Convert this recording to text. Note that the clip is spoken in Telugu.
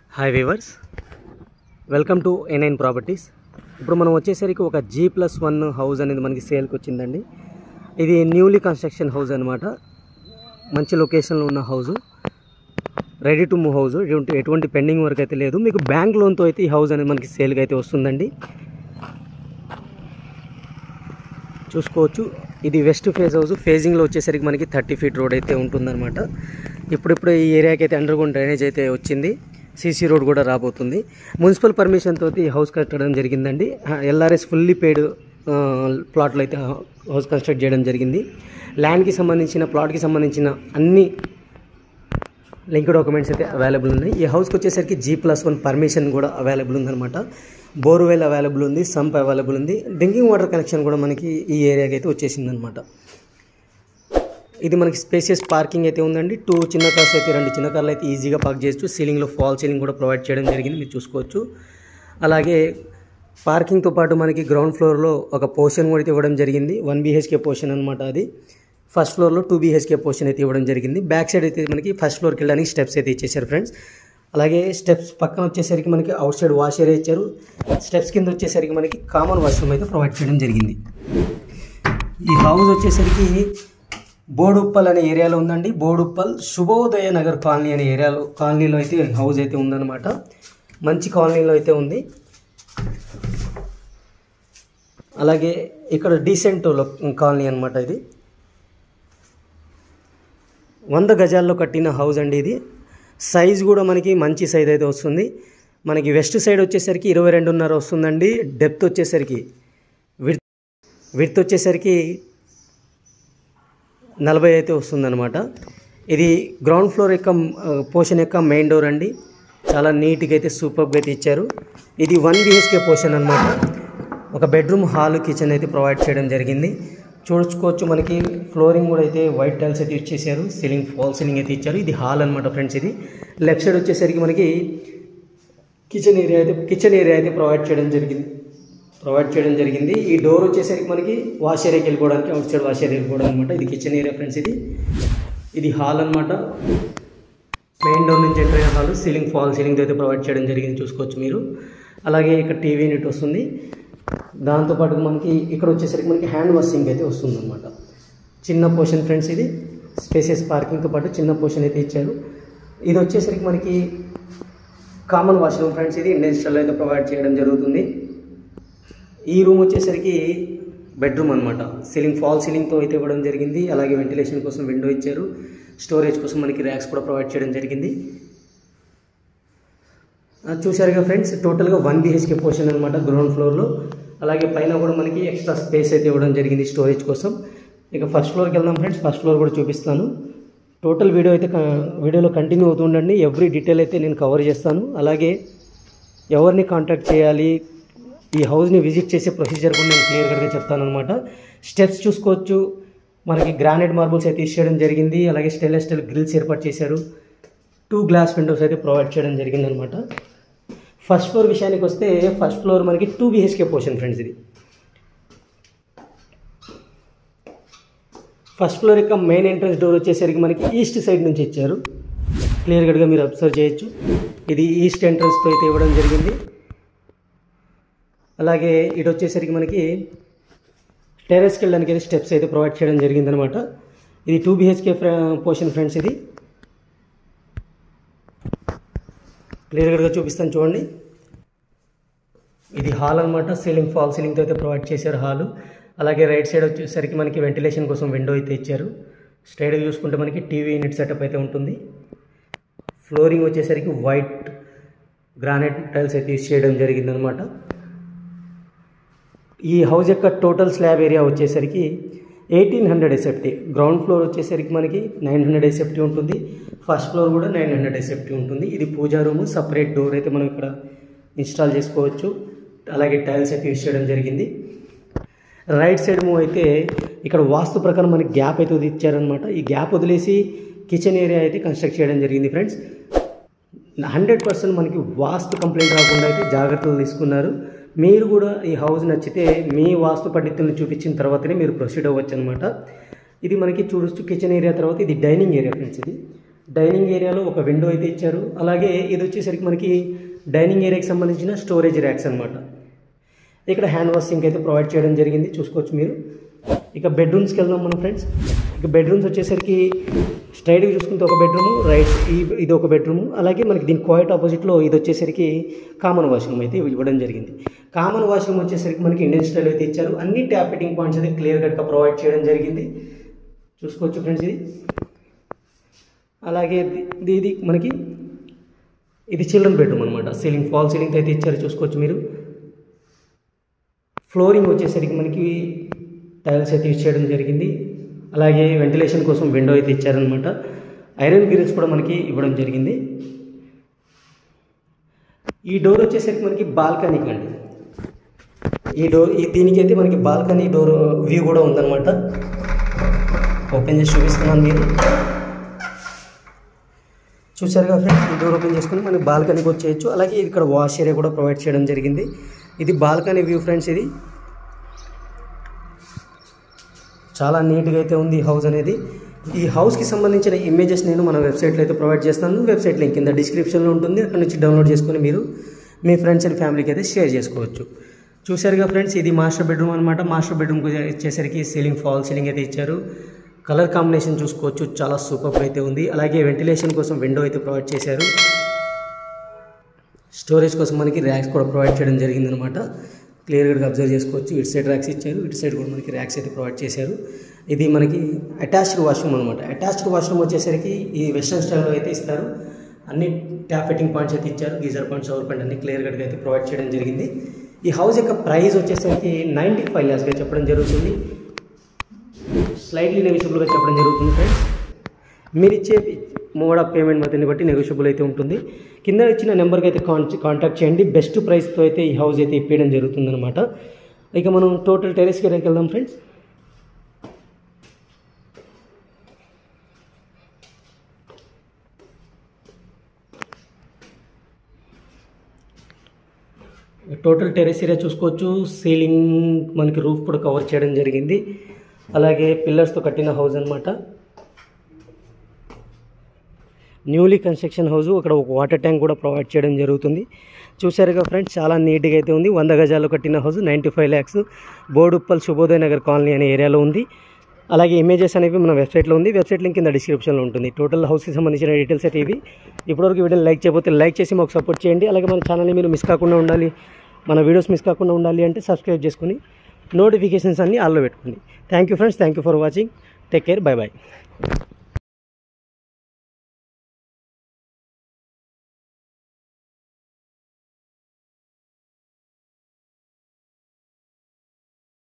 hi viewers welcome to N I N properties ఇప్పుడు మనం వచ్చేసరికి ఒక జీ ప్లస్ వన్ హౌస్ అనేది మనకి సేల్కి వచ్చిందండి ఇది న్యూలీ కన్స్ట్రక్షన్ హౌస్ అనమాట మంచి లొకేషన్లో ఉన్న house ready to move house ఎటువంటి ఎటువంటి పెండింగ్ వర్క్ అయితే లేదు మీకు బ్యాంక్ లోన్తో అయితే ఈ హౌస్ అనేది మనకి సేల్కి అయితే వస్తుందండి చూసుకోవచ్చు ఇది వెస్ట్ ఫేజ్ హౌస్ ఫేజింగ్లో వచ్చేసరికి మనకి థర్టీ ఫీట్ రోడ్ అయితే ఉంటుందన్నమాట ఇప్పుడిప్పుడు ఈ ఏరియాకి అయితే అండర్ గ్రౌండ్ డ్రైనేజ్ అయితే వచ్చింది సీసీ రోడ్ కూడా రాబోతుంది మున్సిపల్ పర్మిషన్ తోటి ఈ హౌస్ కట్టడం జరిగిందండి ఎల్ఆర్ఎస్ ఫుల్లీ పెయిడ్ ప్లాట్లో అయితే హౌస్ కన్స్ట్రక్ట్ చేయడం జరిగింది ల్యాండ్కి సంబంధించిన ప్లాట్కి సంబంధించిన అన్ని లింక్ డాక్యుమెంట్స్ అయితే అవైలబుల్ ఉన్నాయి ఈ హౌస్కి వచ్చేసరికి జీ ప్లస్ వన్ పర్మిషన్ కూడా అవైలబుల్ ఉందన్నమాట బోర్వెల్ అవైలబుల్ ఉంది సంప్ అవైలబుల్ ఉంది డ్రింకింగ్ వాటర్ కనెక్షన్ కూడా మనకి ఈ ఏరియాకి అయితే వచ్చేసింది అనమాట ఇది మనకి స్పేసియస్ పార్కింగ్ అయితే ఉందండి టూ చిన్న కార్స్ అయితే రెండు చిన్న కార్లు అయితే ఈజీగా పార్క్ చేయొచ్చు సీలింగ్లో ఫాల్ సీలింగ్ కూడా ప్రొవైడ్ చేయడం జరిగింది మీరు చూసుకోవచ్చు అలాగే పార్కింగ్తో పాటు మనకి గ్రౌండ్ ఫ్లోర్లో ఒక పోర్షన్ కూడా అయితే ఇవ్వడం జరిగింది వన్ బీహెచ్కే పోర్షన్ అనమాట అది ఫస్ట్ ఫ్లోర్లో టూ బీహెచ్కే పోర్షన్ అయితే ఇవ్వడం జరిగింది బ్యాక్ సైడ్ అయితే మనకి ఫస్ట్ ఫ్లోర్కి వెళ్ళడానికి స్టెప్స్ అయితే ఇచ్చేసారు ఫ్రెండ్స్ అలాగే స్టెప్స్ పక్కన వచ్చేసరికి మనకి అవుట్ సైడ్ వాష్ ఏరియా ఇచ్చారు స్టెప్స్ కింద వచ్చేసరికి మనకి కామన్ వాష్రూమ్ అయితే ప్రొవైడ్ చేయడం జరిగింది ఈ హౌస్ వచ్చేసరికి బోడుప్పల్ అనే ఏరియాలో ఉందండి బోడుప్పల్ శుభోదయ నగర్ కాలనీ అనే ఏరియాలో కాలనీలో అయితే హౌస్ అయితే ఉందన్నమాట మంచి కాలనీలో అయితే ఉంది అలాగే ఇక్కడ డీసెంట్ కాలనీ అనమాట ఇది వంద గజాల్లో కట్టిన హౌస్ అండి ఇది సైజ్ కూడా మనకి మంచి సైజ్ అయితే వస్తుంది మనకి వెస్ట్ సైడ్ వచ్చేసరికి ఇరవై రెండున్నర వస్తుందండి డెప్త్ వచ్చేసరికి విడ్త్ విడ్త్ వచ్చేసరికి నలభై అయితే వస్తుందన్నమాట ఇది గ్రౌండ్ ఫ్లోర్ యొక్క పోర్షన్ యొక్క మెయిన్ డోర్ అండి చాలా నీట్గా అయితే సూపర్గా అయితే ఇచ్చారు ఇది వన్ బిహెచ్కే పోర్షన్ అనమాట ఒక బెడ్రూమ్ హాల్ కిచెన్ అయితే ప్రొవైడ్ చేయడం జరిగింది చూసుకోవచ్చు మనకి ఫ్లోరింగ్ కూడా అయితే వైట్ టైల్స్ అయితే ఇచ్చేసారు సీలింగ్ ఫాల్ సీలింగ్ అయితే ఇచ్చారు ఇది హాల్ అనమాట ఫ్రెండ్స్ ఇది లెఫ్ట్ సైడ్ వచ్చేసరికి మనకి కిచెన్ ఏరియా అయితే కిచెన్ ఏరియా అయితే ప్రొవైడ్ చేయడం జరిగింది ప్రొవైడ్ చేయడం జరిగింది ఈ డోర్ వచ్చేసరికి మనకి వాష్ ఏరియాకి వెళ్ళిపోవడానికి అవుట్ సైడ్ వాష్ ఏరియా వెళ్ళిపోవడం అనమాట ఇది కిచెన్ ఏరియా ఫ్రెండ్స్ ఇది ఇది హాల్ అనమాట మెయిన్ డోర్ నుంచి ఎంటర్ అయిన హాల్ సీలింగ్ ఫాల్ సీలింగ్ అయితే ప్రొవైడ్ చేయడం జరిగింది చూసుకోవచ్చు మీరు అలాగే ఇక్కడ టీవీ యూనిట్ వస్తుంది దాంతోపాటు మనకి ఇక్కడ వచ్చేసరికి మనకి హ్యాండ్ వాషింగ్ అయితే వస్తుంది అనమాట చిన్న పోర్షన్ ఫ్రెండ్స్ ఇది స్పేసెస్ పార్కింగ్తో పాటు చిన్న పోర్షన్ అయితే ఇచ్చారు ఇది వచ్చేసరికి మనకి కామన్ వాష్రూమ్ ఫ్రెండ్స్ ఇది ఇండియన్ స్టైల్ అయితే ప్రొవైడ్ చేయడం జరుగుతుంది ఈ రూమ్ వచ్చేసరికి బెడ్రూమ్ అనమాట సీలింగ్ ఫాల్ సీలింగ్తో అయితే ఇవ్వడం జరిగింది అలాగే వెంటిలేషన్ కోసం విండో ఇచ్చారు స్టోరేజ్ కోసం మనకి ర్యాక్స్ కూడా ప్రొవైడ్ చేయడం జరిగింది చూశారుగా ఫ్రెండ్స్ టోటల్గా వన్ బిహెచ్కే పోర్షన్ అనమాట గ్రౌండ్ ఫ్లోర్లో అలాగే పైన కూడా మనకి ఎక్స్ట్రా స్పేస్ అయితే ఇవ్వడం జరిగింది స్టోరేజ్ కోసం ఇక ఫస్ట్ ఫ్లోర్కి వెళ్దాం ఫ్రెండ్స్ ఫస్ట్ ఫ్లోర్ కూడా చూపిస్తాను టోటల్ వీడియో అయితే వీడియోలో కంటిన్యూ అవుతుండండి ఎవ్రీ డీటెయిల్ అయితే నేను కవర్ చేస్తాను అలాగే ఎవరిని కాంటాక్ట్ చేయాలి ఈ హౌస్ని విజిట్ చేసే ప్రొసీజర్ కూడా నేను క్లియర్ కట్గా చెప్తాను అనమాట స్టెప్స్ చూసుకోవచ్చు మనకి గ్రానైట్ మార్బుల్స్ అయితే ఇచ్చేయడం జరిగింది అలాగే స్టెయిన్లెస్ స్టీల్ గ్రిల్స్ ఏర్పాటు చేశారు టూ గ్లాస్ విండోస్ అయితే ప్రొవైడ్ చేయడం జరిగింది అనమాట ఫస్ట్ ఫ్లోర్ విషయానికి వస్తే ఫస్ట్ ఫ్లోర్ మనకి టూ బిహెచ్కే పోర్షన్ ఫ్రెండ్స్ ఇది ఫస్ట్ ఫ్లోర్ యొక్క మెయిన్ ఎంట్రన్స్ డోర్ వచ్చేసరికి మనకి ఈస్ట్ సైడ్ నుంచి ఇచ్చారు క్లియర్ కట్గా మీరు అబ్జర్వ్ చేయొచ్చు ఇది ఈస్ట్ ఎంట్రన్స్తో అయితే ఇవ్వడం జరిగింది అలాగే ఇటు వచ్చేసరికి మనకి టెరెస్కి వెళ్ళడానికి అయితే స్టెప్స్ అయితే ప్రొవైడ్ చేయడం జరిగింది అనమాట ఇది టూ బిహెచ్కే పోర్షన్ ఫ్రెండ్స్ ఇది క్లియర్ కట్గా చూపిస్తాను చూడండి ఇది హాల్ అనమాట సీలింగ్ ఫాల్ సీలింగ్తో అయితే ప్రొవైడ్ చేశారు హాలు అలాగే రైట్ సైడ్ వచ్చేసరికి మనకి వెంటిలేషన్ కోసం విండో అయితే ఇచ్చారు స్ట్రైట్గా చూసుకుంటే మనకి టీవీ యూనిట్ సెటప్ అయితే ఉంటుంది ఫ్లోరింగ్ వచ్చేసరికి వైట్ గ్రానైట్ టైల్స్ అయితే యూస్ చేయడం జరిగిందనమాట ఈ హౌస్ యొక్క టోటల్ స్లాబ్ ఏరియా వచ్చేసరికి eighteen hundred S F T ground floor వచ్చేసరికి మనకి నైన్ హండ్రెడ్ ఎస్ఎఫ్టీ ఉంటుంది ఫస్ట్ ఫ్లోర్ కూడా నైన్ హండ్రెడ్ ఎస్ఎఫ్టీ ఉంటుంది ఇది పూజా రూమ్ సపరేట్ డోర్ అయితే మనం ఇక్కడ ఇన్స్టాల్ చేసుకోవచ్చు అలాగే టైల్స్ అయితే యూస్ చేయడం జరిగింది రైట్ సైడ్ మూవ్ అయితే ఇక్కడ వాస్తు ప్రకారం మనకి గ్యాప్ అయితే ఇచ్చారనమాట ఈ గ్యాప్ వదిలేసి కిచెన్ ఏరియా అయితే కన్స్ట్రక్ట్ చేయడం జరిగింది ఫ్రెండ్స్ హండ్రెడ్ పర్సెంట్ మనకి వాస్తు కంప్లైంట్ రాకుండా అయితే జాగ్రత్తలు తీసుకున్నారు మీరు కూడా ఈ హౌస్ నచ్చితే మీ వాస్తు పండితులను చూపించిన తర్వాతనే మీరు ప్రొసీడ్ అవ్వచ్చు అనమాట ఇది మనకి చూడొచ్చు కిచెన్ ఏరియా తర్వాత ఇది డైనింగ్ ఏరియా ఫ్రెండ్స్ ఇది డైనింగ్ ఏరియాలో ఒక విండో అయితే ఇచ్చారు అలాగే ఇది వచ్చేసరికి మనకి డైనింగ్ ఏరియాకి సంబంధించిన స్టోరేజ్ ర్యాక్స్ అనమాట ఇక్కడ హ్యాండ్ వాష్ సింక్ అయితే ప్రొవైడ్ చేయడం జరిగింది చూసుకోవచ్చు మీరు ఇక బెడ్రూమ్స్కి వెళ్దాం మనం ఫ్రెండ్స్ ఇక బెడ్రూమ్స్ వచ్చేసరికి స్ట్రైట్గా చూసుకుంటే ఒక బెడ్రూమ్ రైట్ ఈ ఇది ఒక బెడ్రూమ్ అలాగే మనకి దీని క్వైట్ ఆపోజిట్లో ఇది వచ్చేసరికి కామన్ వాష్రూమ్ అయితే ఇవ్వడం జరిగింది కామన్ వాష్రూమ్ వచ్చేసరికి మనకి ఇండియన్ స్టైల్ అయితే ఇచ్చారు అన్ని ట్యాప్ ఫిట్టింగ్ పాయింట్స్ అయితే క్లియర్ కట్గా ప్రొవైడ్ చేయడం జరిగింది చూసుకోవచ్చు ఫ్రెండ్స్ ఇది అలాగే ఇది ఇది మనకి ఇది చిల్డ్రన్ బెడ్రూమ్ అనమాట సీలింగ్ ఫాల్ సీలింగ్ అయితే ఇచ్చారు చూసుకోవచ్చు మీరు ఫ్లోరింగ్ వచ్చేసరికి మనకి టైల్స్ అయితే యూజ్ చేయడం జరిగింది అలాగే వెంటిలేషన్ కోసం విండో అయితే ఇచ్చారనమాట ఐరన్ గ్రిల్స్ కూడా మనకి ఇవ్వడం జరిగింది ఈ డోర్ వచ్చేసరికి మనకి బాల్కనీకి అండి ఈ డోర్ ఈ దీనికైతే మనకి బాల్కనీ డోర్ వ్యూ కూడా ఉందన్నమాట ఓపెన్ చేసి చూపిస్తున్నాను మీరు చూసారుగా ఫ్రెండ్స్ ఈ డోర్ ఓపెన్ చేసుకుని మనకి బాల్కనీకి వచ్చేయచ్చు అలాగే ఇక్కడ వాష్ ఏరియా కూడా ప్రొవైడ్ చేయడం జరిగింది ఇది బాల్కనీ వ్యూ ఫ్రెండ్స్ ఇది చాలా నీట్గా అయితే ఉంది ఈ హౌస్ అనేది ఈ హౌస్కి సంబంధించిన ఇమేజెస్ నేను మన వెబ్సైట్లో అయితే ప్రొవైడ్ చేస్తాను వెబ్సైట్ లింక్ కింద డిస్క్రిప్షన్లో ఉంటుంది అక్కడ నుంచి డౌన్లోడ్ చేసుకొని మీరు మీ ఫ్రెండ్స్ అండ్ ఫ్యామిలీకి అయితే షేర్ చేసుకోవచ్చు చూశారుగా ఫ్రెండ్స్ ఇది మాస్టర్ బెడ్రూమ్ అనమాట మాస్టర్ బెడ్రూమ్కి వచ్చేసరికి సీలింగ్ ఫాల్ సీలింగ్ అయితే ఇచ్చారు కలర్ కాంబినేషన్ చూసుకోవచ్చు చాలా సూపర్ అయితే ఉంది అలాగే వెంటిలేషన్ కోసం విండో అయితే ప్రొవైడ్ చేశారు స్టోరేజ్ కోసం మనకి ర్యాక్స్ కూడా ప్రొవైడ్ చేయడం జరిగిందనమాట క్లియర్గా అబ్జర్వ్ చేసుకోవచ్చు ఇటు సైడ్ ర్యాక్స్ ఇచ్చారు ఇటు సైడ్ కూడా మనకి ర్యాక్స్ అయితే ప్రొవైడ్ చేశారు ఇది మనకి అటాచ్డ్ వాష్రూమ్ అనమాట అటాచ్డ్ వాష్రూమ్ వచ్చేసరికి ఈ వెస్ట్రన్ స్టైల్లో అయితే ఇస్తారు అన్ని ట్యాప్ ఫిట్టింగ్ పాయింట్స్ అయితే ఇచ్చారు గీజర్ పాయింట్ షవర్ పాయింట్ అన్ని క్లియర్ కట్గా అయితే ప్రొవైడ్ చేయడం జరిగింది ఈ హౌస్ యొక్క ప్రైస్ వచ్చేసరికి నైంటీ ఫైవ్ ల్యాక్స్గా చెప్పడం జరుగుతుంది స్లైడ్లీ నెగోషియబుల్గా చెప్పడం జరుగుతుంది ఫ్రెండ్స్ మీరు ఇచ్చే మోడ్ ఆఫ్ పేమెంట్ మెథడ్ని బట్టి నెగోషియబుల్ అయితే ఉంటుంది కింద ఇచ్చిన నెంబర్కి అయితే కాన్ కాంటాక్ట్ చేయండి బెస్ట్ ప్రైస్తో అయితే ఈ హౌస్ అయితే ఇప్పించడం జరుగుతుంది అనమాట ఇక మనం టోటల్ టెరెస్కి ఏరియాకి వెళ్దాం ఫ్రెండ్స్ టోటల్ టెరెస్ ఏరియా చూసుకోవచ్చు సీలింగ్ మనకి రూఫ్ కూడా కవర్ చేయడం జరిగింది అలాగే పిల్లర్స్తో కట్టిన హౌస్ అనమాట న్యూలీ కన్స్ట్రక్షన్ హౌస్ అక్కడ ఒక వాటర్ ట్యాంక్ కూడా ప్రొవైడ్ చేయడం జరుగుతుంది చూసారుగా ఫ్రెండ్స్ చాలా నీట్గా అయితే ఉంది వంద గజాలు కట్టిన house ninety five lakhs Boduppal Shubhodaya Nagar colony అనే ఏరియాలో ఉంది అలాగే ఇమేజెస్ అనేవి మన వెబ్సైట్లో ఉంది వెబ్సైట్ లింక్ కింద డిస్క్రిప్షన్లో ఉంటుంది టోటల్ హౌస్కి సంబంధించిన డీటెయిల్స్ అయితే ఇవి ఇప్పటివరకు వీడియోని లైక్ చేయకపోతే లైక్ చేసి మాకు సపోర్ట్ చేయండి అలాగే మన ఛానల్ని మీరు మిస్ కాకుండా ఉండాలి మన వీడియోస్ మిస్ కాకుండా ఉండాలి అంటే సబ్స్క్రైబ్ చేసుకుని నోటిఫికేషన్స్ అన్నీ ఆల్లో పెట్టుకోండి thank you friends thank you for watching take care bye bye